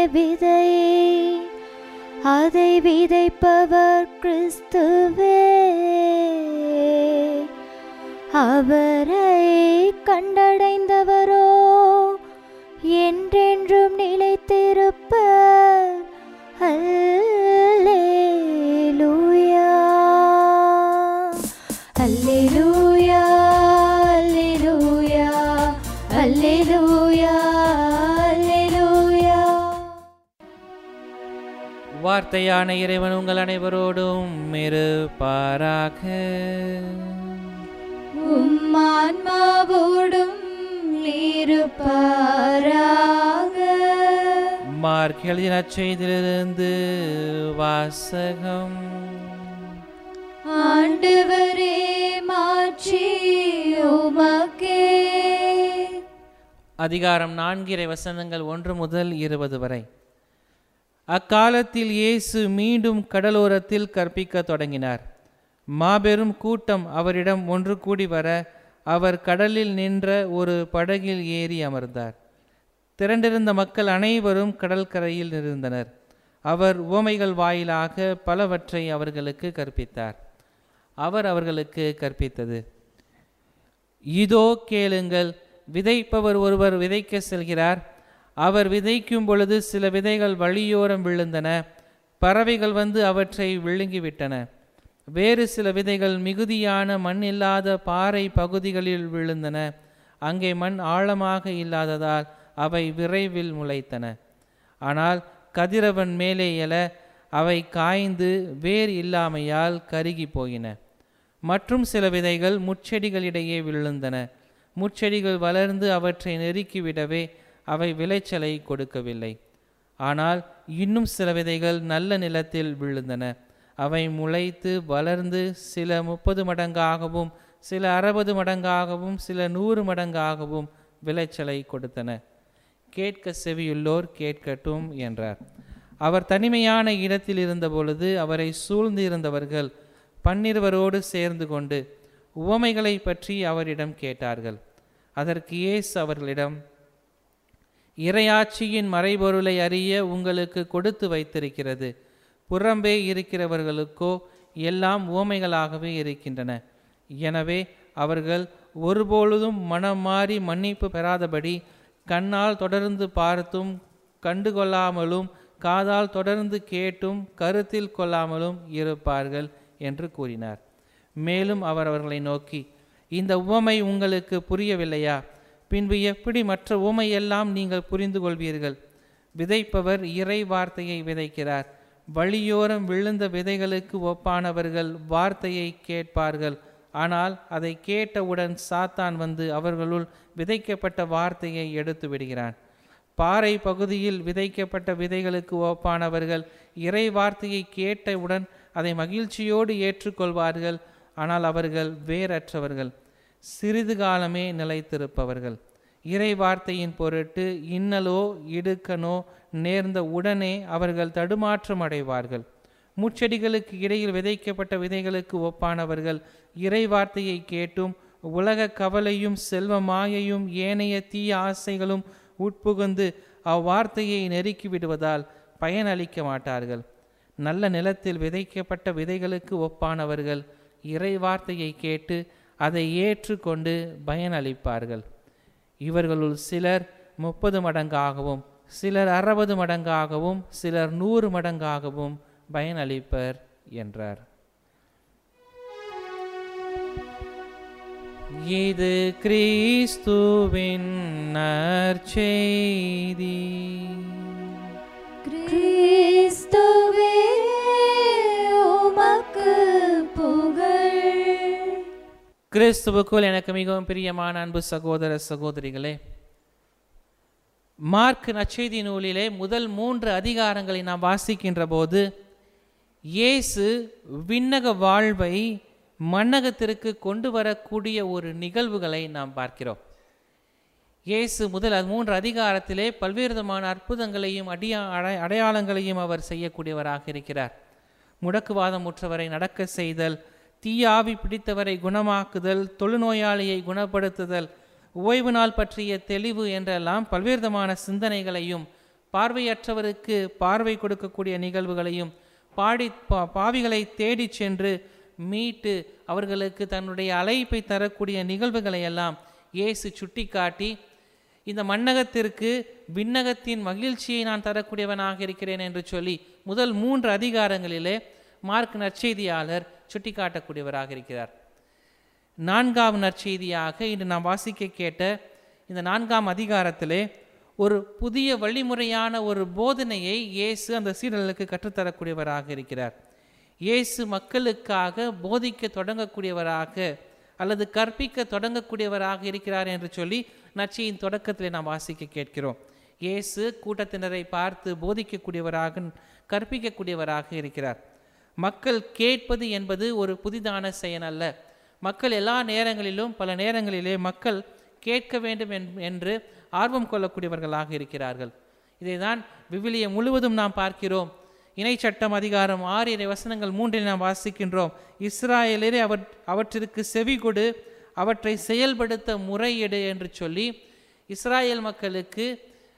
விதையை அதை விதைப்பவர் கிறிஸ்துவே அவரை கண்டடைந்தவரோ என்றென்றும் நிலைத்திருப்பர் அல்லேலூயா அல்லேலூயா அல்லேலூயா அல்லேலூயா அல்லேலூயா வார்த்தையான இறைவன் உங்கள் அனைவரோடும் இருப்பாராக உம்மான்மாவோடும் இருப்பாராக மார்க் எழுதின செய்திலிருந்து வாசகம் ஆண்டவரே மாற்றி உமக்கே அதிகாரம் நான்கிறை வசனங்கள் ஒன்று முதல் இருபது வரை அக்காலத்தில் இயேசு மீண்டும் கடலோரத்தில் கற்பிக்கத் தொடங்கினார் மாபெரும் கூட்டம் அவரிடம் ஒன்று கூடி வர அவர் கடலில் நின்ற ஒரு படகில் ஏறி அமர்ந்தார் திரண்டிருந்த மக்கள் அனைவரும் கடற்கரையில் இருந்தனர் அவர் உவமைகள் வாயிலாக பலவற்றை அவர்களுக்கு கற்பித்தார் அவர் அவர்களுக்கு கற்பித்தது இதோ கேளுங்கள் விதைப்பவர் ஒருவர் விதைக்க செல்கிறார் அவர் விதைக்கும் பொழுது சில விதைகள் வழியோரம் விழுந்தன பறவைகள் வந்து அவற்றை விழுங்கிவிட்டன வேறு சில விதைகள் மிகுதியான மண் இல்லாத பாறை பகுதிகளில் விழுந்தன அங்கே மண் ஆழமாக இல்லாததால் அவை விரைவில் முளைத்தன ஆனால் கதிரவன் மேலே எழ அவை காய்ந்து வேர் இல்லாமையால் கருகி போயின மற்றும் சில விதைகள் முட்செடிகளிடையே விழுந்தன முட்செடிகள் வளர்ந்து அவற்றை நெருக்கிவிடவே அவை விளைச்சலை கொடுக்கவில்லை ஆனால் இன்னும் சில விதைகள் நல்ல நிலத்தில் விழுந்தன அவை முளைத்து வளர்ந்து சில முப்பது மடங்காகவும் சில அறுபது மடங்காகவும் சில நூறு மடங்காகவும் விளைச்சலை கொடுத்தன கேட்க செவியுள்ளோர் கேட்கட்டும் என்றார் அவர் தனிமையான இடத்தில் இருந்தபொழுது அவரை சூழ்ந்து இருந்தவர்கள் பன்னிருவரோடு சேர்ந்து கொண்டு உவமைகளை பற்றி அவரிடம் கேட்டார்கள் அதற்கு இயேசு அவர்களிடம் இறையாட்சியின் மறைபொருளை அறிய உங்களுக்கு கொடுத்து வைத்திருக்கிறது புறம்பே இருக்கிறவர்களுக்கோ எல்லாம் உவமைகளாகவே இருக்கின்றன எனவே அவர்கள் ஒருபொழுதும் மனம் மாறி மன்னிப்பு பெறாதபடி கண்ணால் தொடர்ந்து பார்த்தும் கண்டுகொள்ளாமலும் காதால் தொடர்ந்து கேட்டும் கருத்தில் கொள்ளாமலும் இருப்பார்கள் என்று கூறினார் மேலும் அவர் அவர்களை நோக்கி இந்த உவமை உங்களுக்கு புரியவில்லையா பின்பு எப்படி மற்ற உவமையெல்லாம் நீங்கள் புரிந்து கொள்வீர்கள் விதைப்பவர் இறை வார்த்தையை விதைக்கிறார் வழியோரம் விழுந்த விதைகளுக்கு ஒப்பானவர்கள் வார்த்தையை கேட்பார்கள் ஆனால் அதை கேட்டவுடன் சாத்தான் வந்து அவர்களுள் விதைக்கப்பட்ட வார்த்தையை எடுத்து விடுகிறான் பாறை பகுதியில் விதைக்கப்பட்ட விதைகளுக்கு ஒப்பானவர்கள் இறை வார்த்தையை கேட்டவுடன் அதை மகிழ்ச்சியோடு ஏற்றுக்கொள்வார்கள் ஆனால் அவர்கள் வேறற்றவர்கள் சிறிது காலமே நிலைத்திருப்பவர்கள் இறை வார்த்தையின் பொருட்டு இன்னலோ இடுக்கனோ நேர்ந்த உடனே அவர்கள் தடுமாற்றம் அடைவார்கள் முச்செடிகளுக்கு இடையில் விதைக்கப்பட்ட விதைகளுக்கு ஒப்பானவர்கள் இறை வார்த்தையை கேட்டும் உலக கவலையும் செல்வ மாயையும் ஏனைய தீய ஆசைகளும் உட்புகுந்து அவ்வார்த்தையை நெருக்கி விடுவதால் பயனளிக்க மாட்டார்கள் நல்ல நிலத்தில் விதைக்கப்பட்ட விதைகளுக்கு ஒப்பானவர்கள் இறை வார்த்தையை கேட்டு அதை ஏற்றுக்கொண்டு பயனளிப்பார்கள் இவர்களுள் சிலர் முப்பது மடங்காகவும் சிலர் அறுபது மடங்காகவும் சிலர் நூறு மடங்காகவும் பயனளிப்பர் என்றார் இது கிறிஸ்துவின் நற்செய்தி கிறிஸ்துவே உமக்கு புகழ் கிறிஸ்துவுக்குள் எனக்கு மிகவும் பிரியமான அன்பு சகோதர சகோதரிகளே மார்க் நற்செய்தி நூலிலே முதல் மூன்று அதிகாரங்களை நாம் வாசிக்கின்ற போது இயேசு விண்ணக வாழ்வை மன்னகத்திற்கு கொண்டு வரக்கூடிய ஒரு நிகழ்வுகளை நாம் பார்க்கிறோம் இயேசு முதல் அது மூன்று அதிகாரத்திலே பல்வேறு விதமான அற்புதங்களையும் அடியா அடை- அடையாளங்களையும் அவர் செய்யக்கூடியவராக இருக்கிறார் முடக்குவாதம் உற்றவரை நடக்க செய்தல் தீயாவி பிடித்தவரை குணமாக்குதல் தொழுநோயாளியை குணப்படுத்துதல் ஓய்வு நாள் பற்றிய தெளிவு என்றெல்லாம் பல்வேறு விதமான சிந்தனைகளையும் பார்வையற்றவருக்கு பார்வை கொடுக்கக்கூடிய நிகழ்வுகளையும் பாடி பா- பாவிகளை தேடிச் சென்று மீட்டு அவர்களுக்கு தன்னுடைய அழைப்பை தரக்கூடிய நிகழ்வுகளை எல்லாம் இயேசு சுட்டிக்காட்டி இந்த மண்ணகத்திற்கு விண்ணகத்தின் மகிழ்ச்சியை நான் தரக்கூடியவனாக இருக்கிறேன் என்று சொல்லி முதல் மூன்று அதிகாரங்களிலே மார்க் நற்செய்தியாளர் சுட்டிக்காட்டக்கூடியவராக இருக்கிறார் நான்காம் நற்செய்தியாக இன்று நாம் வாசிக்க கேட்ட இந்த நான்காம் அதிகாரத்திலே ஒரு புதிய வழிமுறையான ஒரு போதனையை இயேசு அந்த சீடர்களுக்கு கற்றுத்தரக்கூடியவராக இருக்கிறார் இயேசு மக்களுக்காக போதிக்க தொடங்கக்கூடியவராக அல்லது கற்பிக்க தொடங்கக்கூடியவராக இருக்கிறார் என்று சொல்லி நற்செய்தியின் தொடக்கத்திலே நாம் வாசிக்க கேட்கிறோம் இயேசு கூட்டத்தினரை பார்த்து போதிக்கக்கூடியவராக கற்பிக்கக்கூடியவராக இருக்கிறார் மக்கள் கேட்பது என்பது ஒரு புதிதான செயல் அல்ல மக்கள் எல்லா நேரங்களிலும் பல நேரங்களிலே மக்கள் கேட்க வேண்டும் என்- என்று ஆர்வம் கொள்ளக்கூடியவர்களாக இருக்கிறார்கள் இதைதான் விவிலியம் முழுவதும் நாம் பார்க்கிறோம் இணை சட்டம் அதிகாரம் ஆறு இறை வசனங்கள் மூன்றில் நாம் வாசிக்கின்றோம் இஸ்ராயலரே அவர் அவற்றிற்கு செவி கொடு அவற்றை செயல்படுத்த முறையிடு என்று சொல்லி இஸ்ராயேல் மக்களுக்கு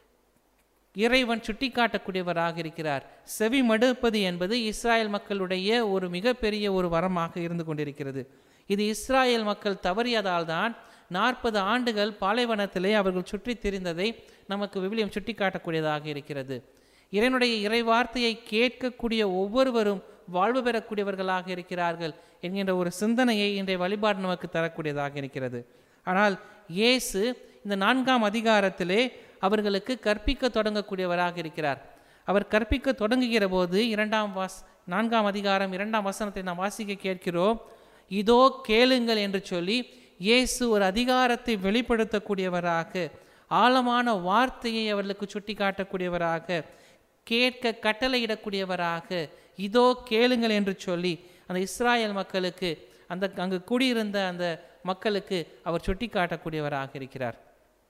இறைவன் சுட்டிக்காட்டக்கூடியவராக இருக்கிறார் செவி மடுப்பது என்பது இஸ்ராயேல் மக்களுடைய ஒரு மிகப்பெரிய ஒரு வரமாக இருந்து கொண்டிருக்கிறது இது இஸ்ராயேல் மக்கள் தவறியதால் தான் நாற்பது ஆண்டுகள் பாலைவனத்திலே அவர்கள் சுற்றித் திரிந்ததை நமக்கு விவிலியம் சுட்டிக்காட்டக்கூடியதாக இருக்கிறது இறைவனுடைய இறைவார்த்தையை கேட்கக்கூடிய ஒவ்வொருவரும் வாழ்வு பெறக்கூடியவர்களாக இருக்கிறார்கள் என்கின்ற ஒரு சிந்தனையை இன்றைய வழிபாடு நமக்கு தரக்கூடியதாக இருக்கிறது ஆனால் இயேசு இந்த நான்காம் அதிகாரத்திலே அவர்களுக்கு கற்பிக்க தொடங்கக்கூடியவராக இருக்கிறார் அவர் கற்பிக்க தொடங்குகிற போது இரண்டாம் வாஸ் நான்காம் அதிகாரம் இரண்டாம் வசனத்தை நாம் வாசிக்க கேட்கிறோம் இதோ கேளுங்கள் என்று சொல்லி இயேசு ஒரு அதிகாரத்தை வெளிப்படுத்தக்கூடியவராக ஆழமான வார்த்தையை அவர்களுக்கு சுட்டி காட்டக்கூடியவராக கேட்க கட்டளையிடக்கூடியவராக இதோ கேளுங்கள் என்று சொல்லி அந்த இஸ்ராயேல் மக்களுக்கு அந்த அங்கு குடியிருந்த அந்த மக்களுக்கு அவர் சுட்டி காட்டக்கூடியவராக இருக்கிறார்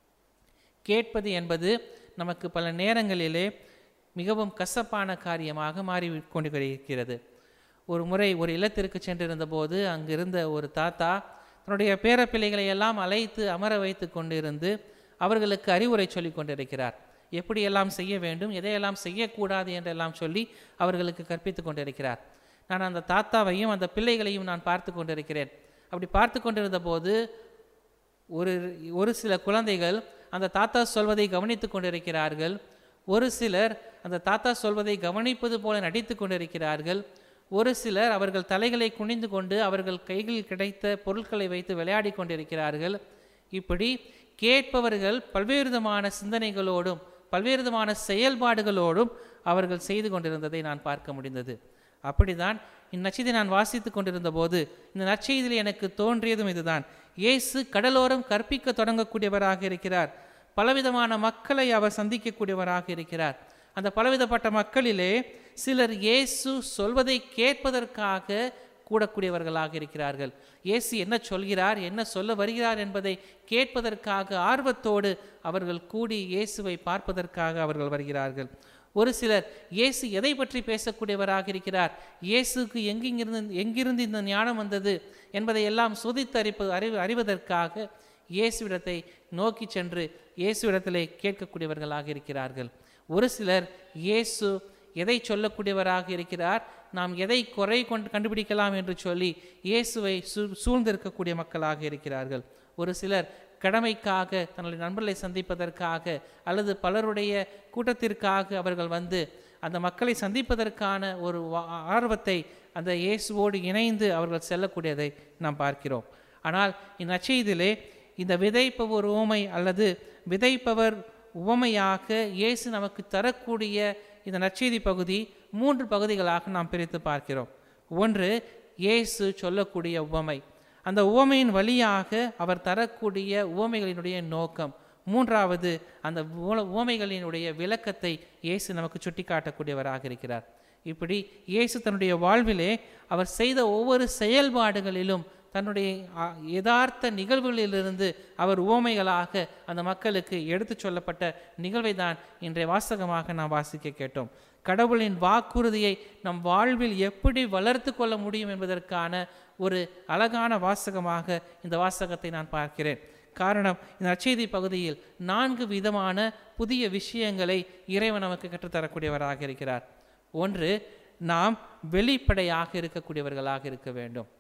கேட்பது என்பது நமக்கு பல நேரங்களிலே மிகவும் கசப்பான காரியமாக மாறி கொண்டு இருக்கிறது ஒரு முறை ஒரு இல்லத்திற்கு சென்றிருந்த போது அங்கிருந்த ஒரு தாத்தா தன்னுடைய பேரப்பிள்ளைகளை எல்லாம் அழைத்து அமர வைத்து கொண்டிருந்து அவர்களுக்கு அறிவுரை சொல்லி கொண்டிருக்கிறார் எப்படியெல்லாம் செய்ய வேண்டும் எதையெல்லாம் செய்யக்கூடாது என்றெல்லாம் சொல்லி அவர்களுக்கு கற்பித்து கொண்டிருக்கிறார் நான் அந்த தாத்தாவையும் அந்த பிள்ளைகளையும் நான் பார்த்து கொண்டிருக்கிறேன் அப்படி பார்த்து கொண்டிருந்த போது ஒரு ஒரு சில குழந்தைகள் அந்த தாத்தா சொல்வதை கவனித்து கொண்டிருக்கிறார்கள் ஒரு சிலர் அந்த தாத்தா சொல்வதை கவனிப்பது போல நடித்து கொண்டிருக்கிறார்கள் ஒரு சிலர் அவர்கள் தலைகளை குனிந்து கொண்டு அவர்கள் கைகளில் கிடைத்த பொருட்களை வைத்து விளையாடி கொண்டிருக்கிறார்கள் இப்படி கேட்பவர்கள் பல்வேறு விதமான சிந்தனைகளோடும் பல்வேறு விதமான செயல்பாடுகளோடும் அவர்கள் செய்து கொண்டிருந்ததை நான் பார்க்க முடிந்தது அப்படிதான் இந்நச்செய்தி நான் வாசித்து கொண்டிருந்த போது இந்த நற்செய்தியில் எனக்கு தோன்றியதும் இதுதான் இயேசு கடலோரம் கற்பிக்க தொடங்கக்கூடியவராக இருக்கிறார் பலவிதமான மக்களை அவர் சந்திக்கக்கூடியவராக இருக்கிறார் அந்த பலவிதப்பட்ட மக்களிலே சிலர் இயேசு சொல்வதை கேட்பதற்காக கூடக்கூடியவர்களாக இருக்கிறார்கள் இயேசு என்ன சொல்கிறார் என்ன சொல்ல வருகிறார் என்பதை கேட்பதற்காக ஆர்வத்தோடு அவர்கள் கூடி இயேசுவை பார்ப்பதற்காக அவர்கள் வருகிறார்கள் ஒரு சிலர் இயேசு எதை பற்றி பேசக்கூடியவராக இருக்கிறார் இயேசுக்கு எங்கிருந்து எங்கிருந்து இந்த ஞானம் வந்தது என்பதை எல்லாம் சோதித்து அறிப்ப அறிவு அறிவதற்காக இயேசுவிடத்தை நோக்கி சென்று இயேசுவிடத்திலே கேட்கக்கூடியவர்களாக இருக்கிறார்கள் ஒரு சிலர் இயேசு எதை சொல்லக்கூடியவராக இருக்கிறார் நாம் எதை குறை கொண்டு கண்டுபிடிக்கலாம் என்று சொல்லி இயேசுவை சூ சூழ்ந்திருக்கக்கூடிய மக்களாக இருக்கிறார்கள் ஒரு சிலர் கடமைக்காக தன்னுடைய நண்பர்களை சந்திப்பதற்காக அல்லது பலருடைய கூட்டத்திற்காக அவர்கள் வந்து அந்த மக்களை சந்திப்பதற்கான ஒரு வா- ஆர்வத்தை அந்த இயேசுவோடு இணைந்து அவர்கள் செல்லக்கூடியதை நாம் பார்க்கிறோம் ஆனால் இந்நச்செய்தியிலே இந்த விதைப்பவர் உவமை அல்லது விதைப்பவர் உவமையாக இயேசு நமக்கு தரக்கூடிய இந்த நற்செய்தி பகுதி மூன்று பகுதிகளாக நாம் பிரித்து பார்க்கிறோம் ஒன்று இயேசு சொல்லக்கூடிய உவமை அந்த உவமையின் வழியாக அவர் தரக்கூடிய உவமைகளினுடைய நோக்கம் மூன்றாவது அந்த உவ- உவமைகளினுடைய விளக்கத்தை இயேசு நமக்கு சுட்டிக்காட்டக்கூடியவராக இருக்கிறார் இப்படி இயேசு தன்னுடைய வாழ்விலே அவர் செய்த ஒவ்வொரு செயல்பாடுகளிலும் தன்னுடைய அ, யதார்த்த நிகழ்வுகளிலிருந்து அவர் உவமைகளாக அந்த மக்களுக்கு எடுத்துச் சொல்லப்பட்ட நிகழ்வை தான் இன்றைய வாசகமாக நாம் வாசிக்க கேட்டோம் கடவுளின் வாக்குறுதியை நம் வாழ்வில் எப்படி வளர்த்து கொள்ள முடியும் என்பதற்கான ஒரு அழகான வாசகமாக இந்த வாசகத்தை நான் பார்க்கிறேன் காரணம் இந்த நற்செய்தி பகுதியில் நான்கு விதமான புதிய விஷயங்களை இறைவன் நமக்கு கற்றுத்தரக்கூடியவராக இருக்கிறார் ஒன்று நாம் வெளிப்படையாக இருக்கக்கூடியவர்களாக இருக்க வேண்டும்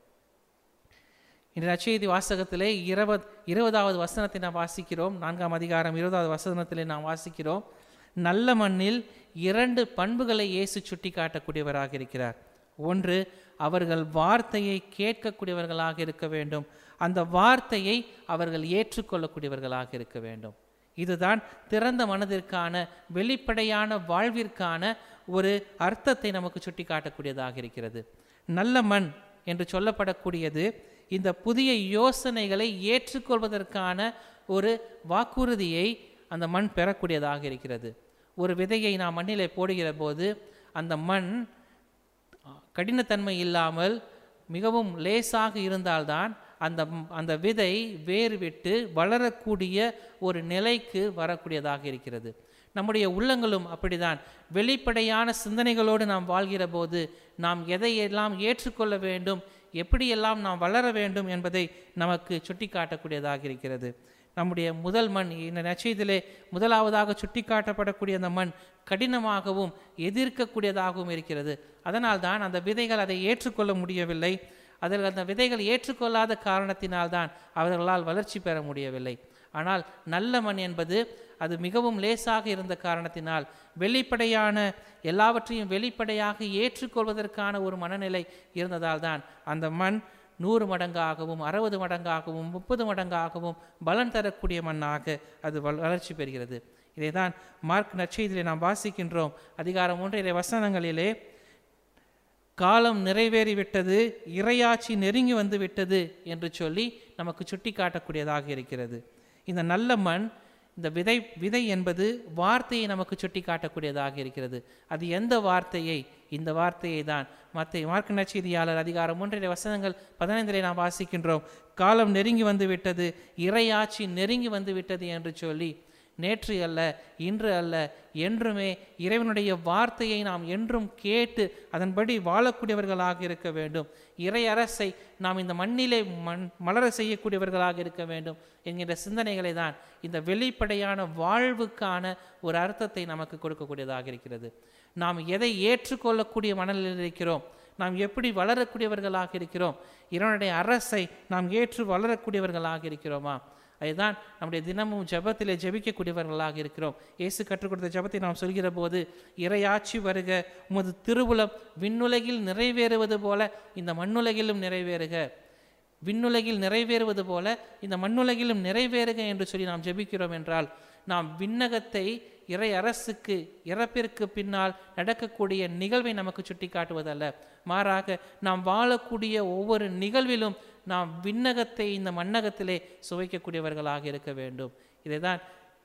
இந்த நற்செய்தி வாசகத்திலே இருபது இருபதாவது வசனத்தை நாம் வாசிக்கிறோம் நான்காம் அதிகாரம் இருபதாவது வசனத்திலே நாம் வாசிக்கிறோம் நல்ல மண்ணில் இரண்டு பண்புகளை இயேசு சுட்டி காட்டக்கூடியவராக இருக்கிறார் ஒன்று அவர்கள் வார்த்தையை கேட்கக்கூடியவர்களாக இருக்க வேண்டும் அந்த வார்த்தையை அவர்கள் ஏற்றுக்கொள்ளக்கூடியவர்களாக இருக்க வேண்டும் இதுதான் திறந்த மனதிற்கான வெளிப்படையான வாழ்விற்கான ஒரு அர்த்தத்தை நமக்கு சுட்டி காட்டக்கூடியதாக இருக்கிறது நல்ல மண் என்று சொல்லப்படக்கூடியது இந்த புதிய யோசனைகளை ஏற்றுக்கொள்வதற்கான ஒரு வாக்குறுதியை அந்த மண் பெறக்கூடியதாக இருக்கிறது ஒரு விதையை நாம் மண்ணிலே போடுகிற போது அந்த மண் கடினத்தன்மை இல்லாமல் மிகவும் லேசாக இருந்தால்தான் அந்த அந்த விதை வேர் விட்டு வளரக்கூடிய ஒரு நிலைக்கு வரக்கூடியதாக இருக்கிறது நம்முடைய உள்ளங்களும் அப்படிதான் வெளிப்படையான சிந்தனைகளோடு நாம் வாழ்கிற போது நாம் எதையெல்லாம் ஏற்றுக்கொள்ள வேண்டும் எப்படியெல்லாம் நாம் வளர வேண்டும் என்பதை நமக்கு சுட்டிக்காட்டக்கூடியதாக இருக்கிறது நம்முடைய முதல் மண் இந்த நச்சைதிலே முதலாவதாக சுட்டிக்காட்டப்படக்கூடிய அந்த மண் கடினமாகவும் எதிர்க்கக்கூடியதாகவும் இருக்கிறது அதனால்தான் அந்த விதைகள் அதை ஏற்றுக்கொள்ள முடியவில்லை அதில் அந்த விதைகள் ஏற்றுக்கொள்ளாத காரணத்தினால்தான் அவர்களால் வளர்ச்சி பெற முடியவில்லை ஆனால் நல்ல மண் என்பது அது மிகவும் லேசாக இருந்த காரணத்தினால் வெளிப்படையான எல்லாவற்றையும் வெளிப்படையாக ஏற்றுக்கொள்வதற்கான ஒரு மனநிலை இருந்ததால் தான் அந்த மண் நூறு மடங்காகவும் அறுபது மடங்காகவும் முப்பது மடங்காகவும் பலன் தரக்கூடிய மண்ணாக அது வள வளர்ச்சி பெறுகிறது இதை தான் மார்க் நற்செய்தியிலே நாம் வாசிக்கின்றோம் அதிகாரம் ஒன்றிலே வசனங்களிலே காலம் நிறைவேறிவிட்டது இறையாட்சி நெருங்கி வந்து விட்டது என்று சொல்லி நமக்கு சுட்டி காட்டக்கூடியதாக இருக்கிறது இந்த நல்ல மண் இந்த விதை விதை என்பது வார்த்தையை நமக்கு சுட்டி காட்டக்கூடியதாக இருக்கிறது அது எந்த வார்த்தையை இந்த வார்த்தையை தான் மற்ற மார்க்க நச்செய்தியாளர் அதிகாரம் ஒன்றிலே வசனங்கள் பதினைந்திலே நாம் வாசிக்கின்றோம் காலம் நெருங்கி வந்து விட்டது இறையாட்சி நெருங்கி வந்து விட்டது என்று சொல்லி நேற்று அல்ல இன்று அல்ல என்றுமே இறைவனுடைய வார்த்தையை நாம் என்றும் கேட்டு அதன்படி வாழக்கூடியவர்களாக இருக்க வேண்டும் இறை அரசை நாம் இந்த மண்ணிலே மண் மலர செய்யக்கூடியவர்களாக இருக்க வேண்டும் என்கின்ற சிந்தனைகளை தான் இந்த வெளிப்படையான வாழ்வுக்கான ஒரு அர்த்தத்தை நமக்கு கொடுக்கக்கூடியதாக இருக்கிறது நாம் எதை ஏற்றுக்கொள்ளக்கூடிய மனநிலையில் இருக்கிறோம் நாம் எப்படி வளரக்கூடியவர்களாக இருக்கிறோம் இறைவனுடைய அரசை நாம் ஏற்று வளரக்கூடியவர்களாக இருக்கிறோமா அதுதான் நம்முடைய தினமும் ஜெபத்திலே ஜெபிக்கக்கூடியவர்களாக இருக்கிறோம் இயேசு கற்றுக் கொடுத்த ஜெபத்தை நாம் சொல்கிற போது இறையாட்சி வருக உமது திருவுளம் விண்ணுலகில் நிறைவேறுவது போல இந்த மண்ணுலகிலும் நிறைவேறுக விண்ணுலகில் நிறைவேறுவது போல இந்த மண்ணுலகிலும் நிறைவேறுக என்று சொல்லி நாம் ஜெபிக்கிறோம் என்றால் நாம் விண்ணகத்தை இறை அரசுக்கு இறப்பிற்கு பின்னால் நடக்கக்கூடிய நிகழ்வை நமக்கு சுட்டி காட்டுவதல்ல மாறாக நாம் வாழக்கூடிய ஒவ்வொரு நிகழ்விலும் நாம் விண்ணகத்தை இந்த மண்ணகத்திலே சுவைக்கக்கூடியவர்களாக இருக்க வேண்டும் இதைதான்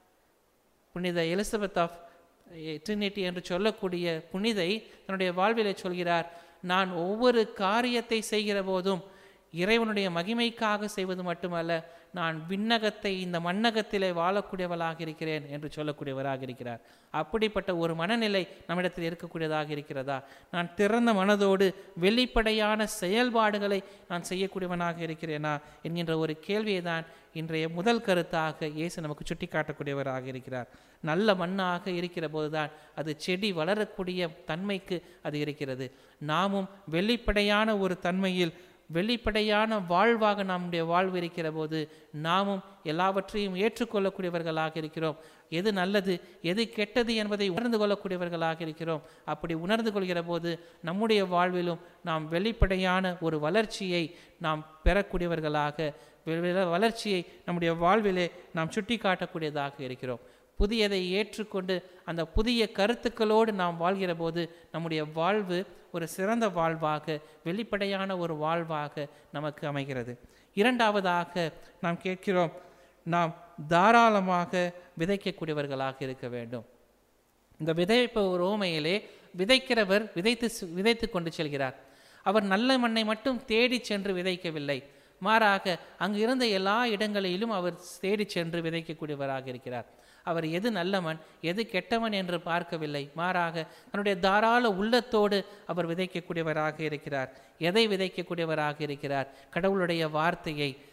புனித எலிசபெத் ஆஃப் ட்ரினிட்டி என்று சொல்லக்கூடிய புனிதை தன்னுடைய வாழ்விலே சொல்கிறார் நான் ஒவ்வொரு காரியத்தை செய்கிற போதும் இறைவனுடைய மகிமைக்காக செய்வது மட்டுமல்ல நான் விண்ணகத்தை இந்த மண்ணகத்திலே வாழக்கூடியவளாக இருக்கிறேன் என்று சொல்லக்கூடியவராக இருக்கிறார் அப்படிப்பட்ட ஒரு மனநிலை நம்மிடத்தில் இருக்கக்கூடியதாக இருக்கிறதா நான் திறந்த மனதோடு வெளிப்படையான செயல்பாடுகளை நான் செய்யக்கூடியவனாக இருக்கிறேனா என்கின்ற ஒரு கேள்வியை தான் இன்றைய முதல் கருத்தாக இயேசு நமக்கு சுட்டி காட்டக்கூடியவராக இருக்கிறார் நல்ல மண்ணாக இருக்கிற போதுதான் அது செடி வளரக்கூடிய தன்மைக்கு அது இருக்கிறது நாமும் வெளிப்படையான ஒரு தன்மையில் வெளிப்படையான வாழ்வாக நம்முடைய வாழ்வு இருக்கிற போது நாமும் எல்லாவற்றையும் ஏற்றுக்கொள்ளக்கூடியவர்களாக இருக்கிறோம் எது நல்லது எது கெட்டது என்பதை உணர்ந்து கொள்ளக்கூடியவர்களாக இருக்கிறோம் அப்படி உணர்ந்து கொள்கிற போது நம்முடைய வாழ்விலும் நாம் வெளிப்படையான ஒரு வளர்ச்சியை நாம் பெறக்கூடியவர்களாக வளர்ச்சியை நம்முடைய வாழ்விலே நாம் சுட்டி காட்டக்கூடியதாக இருக்கிறோம் புதியதை ஏற்றுக்கொண்டு அந்த புதிய கருத்துக்களோடு நாம் வாழ்கிற போது நம்முடைய வாழ்வு ஒரு சிறந்த வாழ்வாக வெளிப்படையான ஒரு வாழ்வாக நமக்கு அமைகிறது இரண்டாவதாக நாம் கேட்கிறோம் நாம் தாராளமாக விதைக்கக்கூடியவர்களாக இருக்க வேண்டும் இந்த விதைப்பு ரோமையிலே விதைக்கிறவர் விதைத்து விதைத்து கொண்டு செல்கிறார் அவர் நல்ல மண்ணை மட்டும் தேடி சென்று விதைக்கவில்லை மாறாக அங்கு இருந்த எல்லா இடங்களிலும் அவர் தேடி சென்று விதைக்கக்கூடியவராக இருக்கிறார் அவர் எது நல்லவன் எது கெட்டவன் என்று பார்க்கவில்லை மாறாக தன்னுடைய தாராள உள்ளத்தோடு அவர் விதைக்கக்கூடியவராக இருக்கிறார் எதை விதைக்கக்கூடியவராக இருக்கிறார் கடவுளுடைய வார்த்தையை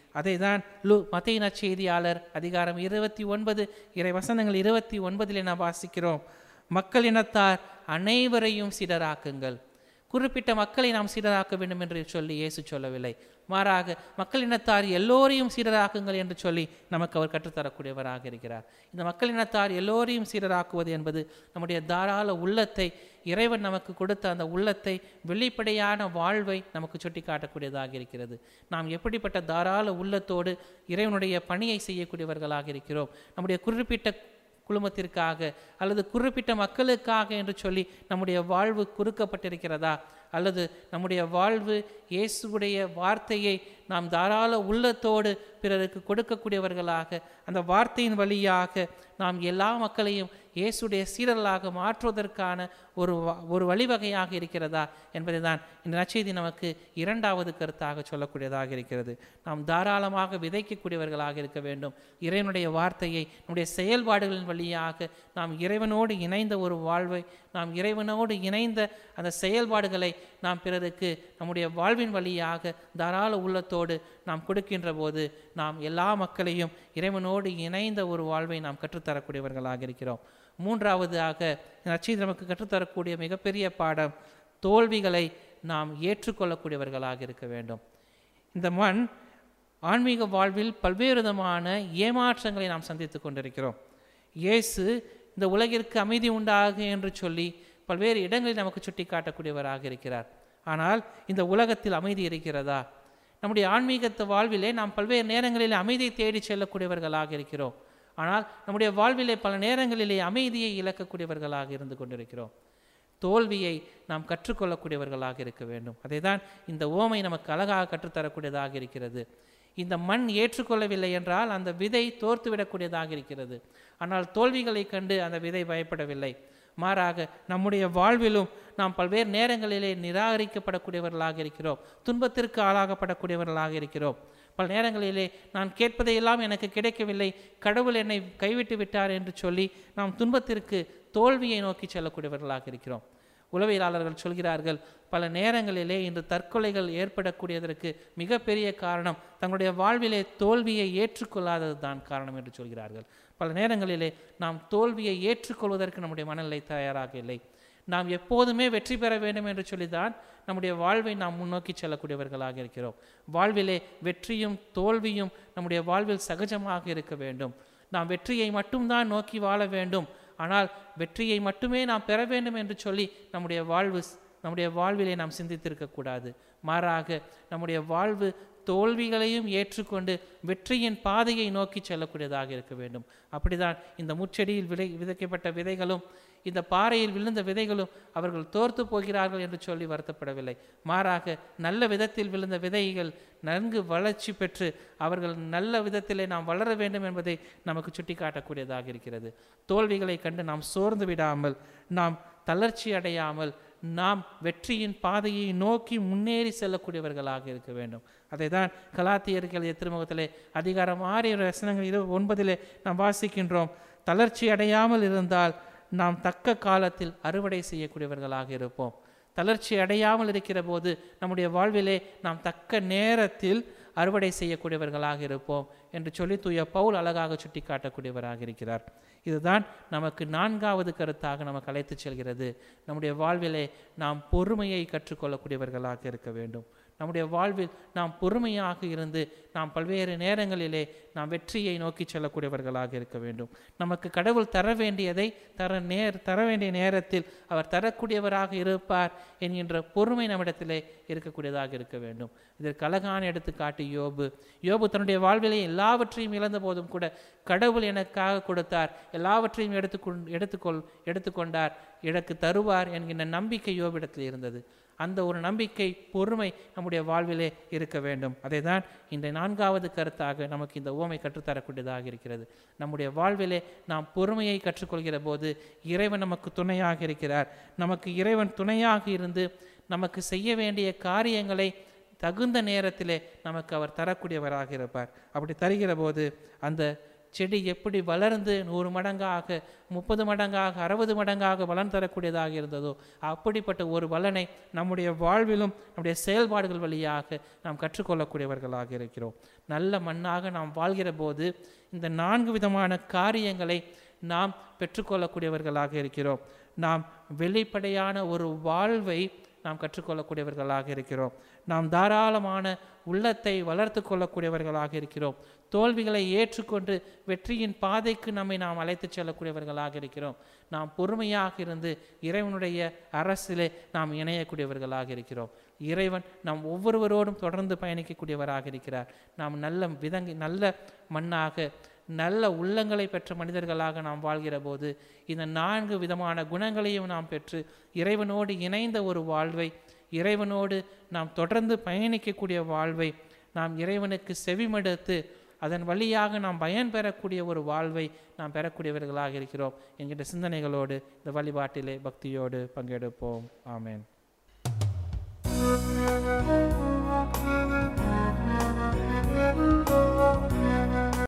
அதை தான் லு மத்திய நற்செய்தியாளர் அதிகாரம் இருபத்தி ஒன்பது இறை வசனங்கள் இருபத்தி ஒன்பதிலே நாம் வாசிக்கிறோம் மக்கள் இனத்தார் அனைவரையும் சிடராக்குங்கள் குறிப்பிட்ட மக்களை நாம் சீடராக்க வேண்டும் என்று சொல்லி இயேசு சொல்லவில்லை மாறாக மக்கள் இனத்தார் எல்லோரையும் சீடராக்குங்கள் என்று சொல்லி நமக்கு அவர் கற்றுத்தரக்கூடியவராக இருக்கிறார் இந்த மக்கள் இனத்தார் எல்லோரையும் சீடராக்குவது என்பது நம்முடைய தாராள உள்ளத்தை இறைவன் நமக்கு கொடுத்த அந்த உள்ளத்தை வெளிப்படையான வாழ்வை நமக்கு சுட்டி காட்டக்கூடியதாக இருக்கிறது நாம் எப்படிப்பட்ட தாராள உள்ளத்தோடு இறைவனுடைய பணியை செய்யக்கூடியவர்களாக இருக்கிறோம் நம்முடைய குறிப்பிட்ட குழுமத்திற்காக அல்லது குறிப்பிட்ட மக்களுக்காக என்று சொல்லி நம்முடைய வாழ்வு குறுக்கப்பட்டிருக்கிறதா அல்லது நம்முடைய வாழ்வு இயேசுவுடைய வார்த்தையை நாம் தாராள உள்ளத்தோடு பிறருக்கு கொடுக்கக்கூடியவர்களாக அந்த வார்த்தையின் வழியாக நாம் எல்லா மக்களையும் இயேசுடைய சீரர்களாக மாற்றுவதற்கான ஒரு வ- ஒரு வழிவகையாக இருக்கிறதா என்பதை தான் இந்த நற்செய்தி நமக்கு இரண்டாவது கருத்தாக சொல்லக்கூடியதாக இருக்கிறது நாம் தாராளமாக விதைக்கக்கூடியவர்களாக இருக்க வேண்டும் இறைவனுடைய வார்த்தையை நம்முடைய செயல்பாடுகளின் வழியாக நாம் இறைவனோடு இணைந்த ஒரு வாழ்வை நாம் இறைவனோடு இணைந்த அந்த செயல்பாடுகளை நாம் பிறருக்கு நம்முடைய வாழ்வின் வழியாக தாராள உள்ளத்தோடு நாம் கொடுக்கின்ற போது நாம் எல்லா மக்களையும் இறைவனோடு இணைந்த ஒரு வாழ்வை நாம் கற்றுத்தரக்கூடியவர்களாக இருக்கிறோம் மூன்றாவதாக நச்சீது நமக்கு கற்றுத்தரக்கூடிய மிகப்பெரிய பாடம் தோல்விகளை நாம் ஏற்றுக்கொள்ளக்கூடியவர்களாக இருக்க வேண்டும் இந்த மண் ஆன்மீக வாழ்வில் பல்வேறு விதமான ஏமாற்றங்களை நாம் சந்தித்து கொண்டிருக்கிறோம் இயேசு இந்த உலகிற்கு அமைதி உண்டாக என்று சொல்லி பல்வேறு இடங்களில் நமக்கு சுட்டி காட்டக்கூடியவராக இருக்கிறார் ஆனால் இந்த உலகத்தில் அமைதி இருக்கிறதா நம்முடைய ஆன்மீகத்து வாழ்விலே நாம் பல்வேறு நேரங்களில் அமைதியை தேடி செல்லக்கூடியவர்களாக இருக்கிறோம் ஆனால் நம்முடைய வாழ்விலே பல நேரங்களிலே அமைதியை இழக்கக்கூடியவர்களாக இருந்து கொண்டிருக்கிறோம் தோல்வியை நாம் கற்றுக்கொள்ளக்கூடியவர்களாக இருக்க வேண்டும் அதை தான் இந்த ஓமை நமக்கு அழகாக கற்றுத்தரக்கூடியதாக இருக்கிறது இந்த மண் ஏற்றுக்கொள்ளவில்லை என்றால் அந்த விதை தோர்த்துவிடக்கூடியதாக இருக்கிறது ஆனால் தோல்விகளை கண்டு அந்த விதை பயப்படவில்லை மாறாக நம்முடைய வாழ்விலும் நாம் பல்வேறு நேரங்களிலே நிராகரிக்கப்படக்கூடியவர்களாக இருக்கிறோம் துன்பத்திற்கு ஆளாகப்படக்கூடியவர்களாக இருக்கிறோம் பல நேரங்களிலே நான் கேட்பதையெல்லாம் எனக்கு கிடைக்கவில்லை கடவுள் என்னை கைவிட்டு விட்டார் என்று சொல்லி நாம் துன்பத்திற்கு தோல்வியை நோக்கி செல்லக்கூடியவர்களாக இருக்கிறோம் உளவியலாளர்கள் சொல்கிறார்கள் பல நேரங்களிலே இன்று தற்கொலைகள் ஏற்படக்கூடியதற்கு மிகப்பெரிய காரணம் தங்களுடைய வாழ்விலே தோல்வியை ஏற்றுக்கொள்ளாதது தான் காரணம் என்று சொல்கிறார்கள் பல நேரங்களிலே நாம் தோல்வியை ஏற்றுக்கொள்வதற்கு நம்முடைய மனநிலை தயாராக இல்லை நாம் எப்போதுமே வெற்றி பெற வேண்டும் என்று சொல்லிதான் நம்முடைய வாழ்வை நாம் முன்னோக்கி செல்லக்கூடியவர்களாக இருக்கிறோம் வாழ்விலே வெற்றியும் தோல்வியும் நம்முடைய வாழ்வில் சகஜமாக இருக்க வேண்டும் நாம் வெற்றியை மட்டும்தான் நோக்கி வாழ வேண்டும் ஆனால் வெற்றியை மட்டுமே நாம் பெற வேண்டும் என்று சொல்லி நம்முடைய வாழ்வு நம்முடைய வாழ்விலே நாம் சிந்தித்திருக்கக்கூடாது மாறாக நம்முடைய வாழ்வு தோல்விகளையும் ஏற்றுக்கொண்டு வெற்றியின் பாதையை நோக்கி செல்லக்கூடியதாக இருக்க வேண்டும் அப்படிதான் இந்த முச்செடியில் விதை விதைக்கப்பட்ட விதைகளும் இந்த பாறையில் விழுந்த விதைகளும் அவர்கள் தோர்த்து போகிறார்கள் என்று சொல்லி வருத்தப்படவில்லை மாறாக நல்ல விதத்தில் விழுந்த விதைகள் நன்கு வளர்ச்சி பெற்று அவர்கள் நல்ல விதத்திலே நாம் வளர வேண்டும் என்பதை நமக்கு சுட்டிக்காட்டக்கூடியதாக இருக்கிறது தோல்விகளை கண்டு நாம் சோர்ந்து விடாமல் நாம் தளர்ச்சி அடையாமல் நாம் வெற்றியின் பாதையை நோக்கி முன்னேறி செல்லக்கூடியவர்களாக இருக்க வேண்டும் அதை தான் கலாத்தியர்கள் திருமுகத்திலே அதிகாரம் ஆறு வசனங்கள் இரு ஒன்பதிலே நாம் வாசிக்கின்றோம் தளர்ச்சி அடையாமல் இருந்தால் நாம் தக்க காலத்தில் அறுவடை செய்யக்கூடியவர்களாக இருப்போம் தளர்ச்சி அடையாமல் இருக்கிற போது நம்முடைய வாழ்விலே நாம் தக்க நேரத்தில் அறுவடை செய்யக்கூடியவர்களாக இருப்போம் என்று சொல்லி தூய பவுல் அழகாக சுட்டி காட்டக்கூடியவராக இருக்கிறார் இதுதான் நமக்கு நான்காவது கருத்தாக நமக்கு அழைத்துச் செல்கிறது நம்முடைய வாழ்விலே நாம் பொறுமையை கற்றுக்கொள்ளக்கூடியவர்களாக இருக்க வேண்டும் நம்முடைய வாழ்வில் நாம் பொறுமையாக இருந்து நாம் பல்வேறு நேரங்களிலே நாம் வெற்றியை நோக்கி செல்லக்கூடியவர்களாக இருக்க வேண்டும் நமக்கு கடவுள் தர வேண்டியதை தர நேர் தர வேண்டிய நேரத்தில் அவர் தரக்கூடியவராக இருப்பார் என்கின்ற பொறுமை நம்மிடத்திலே இருக்கக்கூடியதாக இருக்க வேண்டும் இதற்கு அழகான எடுத்துக்காட்டு யோபு யோபு தன்னுடைய வாழ்விலே எல்லாவற்றையும் இழந்த போதும் கூட கடவுள் எனக்காக கொடுத்தார் எல்லாவற்றையும் எடுத்துக்கொண் எடுத்துக்கொள் எடுத்துக்கொண்டார் எனக்கு தருவார் என்கின்ற நம்பிக்கை யோபிடத்தில் இருந்தது அந்த ஒரு நம்பிக்கை பொறுமை நம்முடைய வாழ்விலே இருக்க வேண்டும் அதை தான் இந்த நான்காவது கருத்தாக நமக்கு இந்த ஓமை கற்றுத்தரக்கூடியதாக இருக்கிறது நம்முடைய வாழ்விலே நாம் பொறுமையை கற்றுக்கொள்கிற போது இறைவன் நமக்கு துணையாக இருக்கிறார் நமக்கு இறைவன் துணையாக இருந்து நமக்கு செய்ய வேண்டிய காரியங்களை தகுந்த நேரத்திலே நமக்கு அவர் தரக்கூடியவராக இருப்பார் அப்படி தருகிற போது அந்த செடி எப்படி வளர்ந்து நூறு மடங்காக முப்பது மடங்காக அறுபது மடங்காக பலன் தரக்கூடியதாக இருந்ததோ அப்படிப்பட்ட ஒரு பலனை நம்முடைய வாழ்விலும் நம்முடைய செயல்பாடுகள் வழியாக நாம் கற்றுக்கொள்ளக்கூடியவர்களாக இருக்கிறோம் நல்ல மண்ணாக நாம் வாழ்கிற போது இந்த நான்கு விதமான காரியங்களை நாம் பெற்றுக்கொள்ளக்கூடியவர்களாக இருக்கிறோம் நாம் வெளிப்படையான ஒரு வாழ்வை நாம் கற்றுக்கொள்ளக்கூடியவர்களாக இருக்கிறோம் நாம் தாராளமான உள்ளத்தை வளர்த்து கொள்ளக்கூடியவர்களாக இருக்கிறோம் தோல்விகளை ஏற்றுக்கொண்டு வெற்றியின் பாதைக்கு நம்மை நாம் அழைத்துச் செல்லக்கூடியவர்களாக இருக்கிறோம் நாம் பொறுமையாக இருந்து இறைவனுடைய அரசிலே நாம் இணையக்கூடியவர்களாக இருக்கிறோம் இறைவன் நாம் ஒவ்வொருவரோடும் தொடர்ந்து பயணிக்கக்கூடியவராக இருக்கிறார் நாம் நல்ல விதங்கி நல்ல மண்ணாக நல்ல உள்ளங்களை பெற்ற மனிதர்களாக நாம் வாழ்கிற போது இந்த நான்கு விதமான குணங்களையும் நாம் பெற்று இறைவனோடு இணைந்த ஒரு வாழ்வை இறைவனோடு நாம் தொடர்ந்து பயணிக்கக்கூடிய வாழ்வை நாம் இறைவனுக்கு செவிமடுத்து அதன் வழியாக நாம் பயன் பெறக்கூடிய ஒரு வாழ்வை நாம் பெறக்கூடியவர்களாக இருக்கிறோம் என்கின்ற சிந்தனைகளோடு இந்த வழிபாட்டிலே பக்தியோடு பங்கெடுப்போம் ஆமென்